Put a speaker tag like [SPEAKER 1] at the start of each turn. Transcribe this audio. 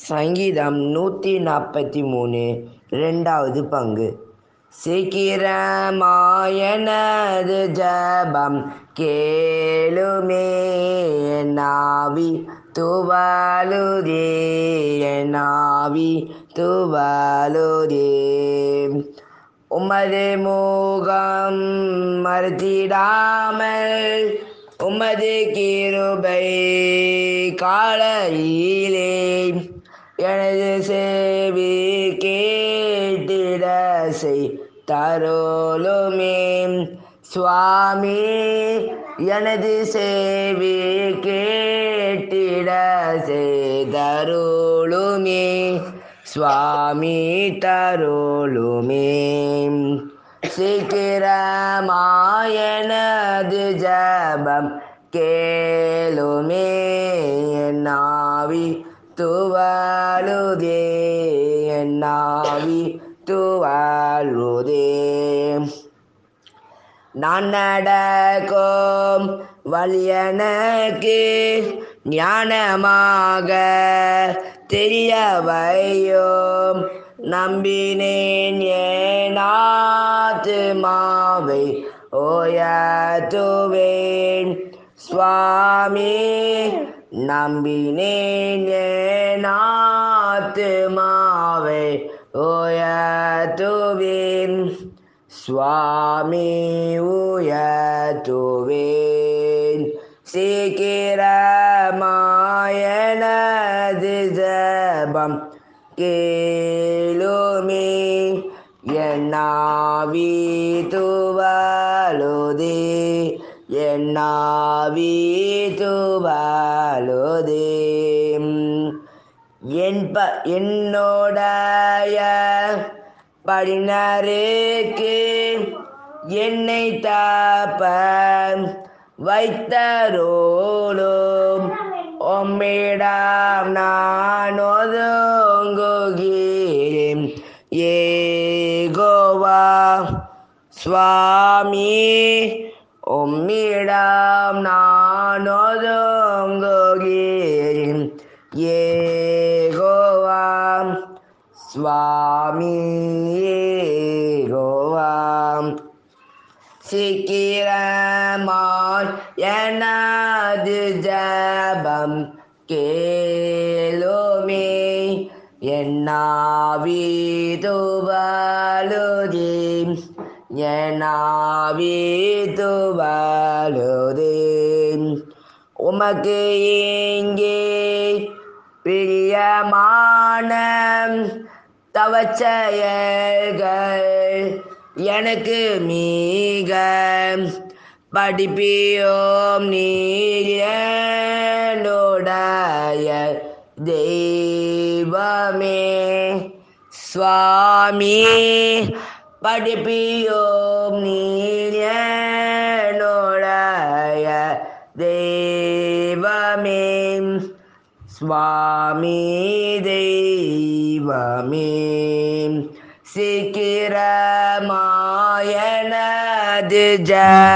[SPEAKER 1] சங்கீதம் நூற்றி நாற்பத்தி மூணு ரெண்டாவது பங்கு சீக்கிரமாயனது ஜபம் கேளுமே நாவி துவாலுதே நாவி துவாலுதே உமது முகம் மறுத்திடாமல் உமது கிருபை காலையிலே எனது சேவி கேட்டிட செய் தருளுமே சுவாமி எனது சேவி கேட்டிட செய்தருளுமே சுவாமி தருளுமே சீக்கிரமாயனது ஜபம் கேளுமே நாவி துவாலுதே நாவி துவாலுதே நான் நடக்கும் வழியனக்கு ஞானமாக தெரிய வையோம் நம்பினேன் ஏனாத்துமாவை ஓயத்துவேன் சுவாமி நம்பினேன் ஏனாத்துமாவை ஓயத்துவேன் சுவாமி உயத்துவேன் சீக்கிரமாயனது ஜபம் கேளுமே என்னாவி துவலுதே என்னாவி துவலுதே என் ப என்னோடைய படினருக்கு என்னை தாப்ப வைத்தரோலும் உம்மிடம் நான் ஒதுங்குகிறேன் ஏகோவா சுவாமி உம்மிடம் நான் ஒதுங்குகிறேன் ஏகோவா சுவாமி ஏகோவா சீக்கிரமாய் எனது ஜபம் கேளுமே என்னாவி துவலுதே என்னாவி துவலுதே உமக்கு இங்கே பிரியமான தவச்செயல்கள் எனக்கு மிக படிப்பியோம் நீருடைய தெய்வமே சுவாமி படிப்பியோம் நீருடைய தெய்வமே சுவாமி தெய்வமே சீக்கிரமாயனது ஜ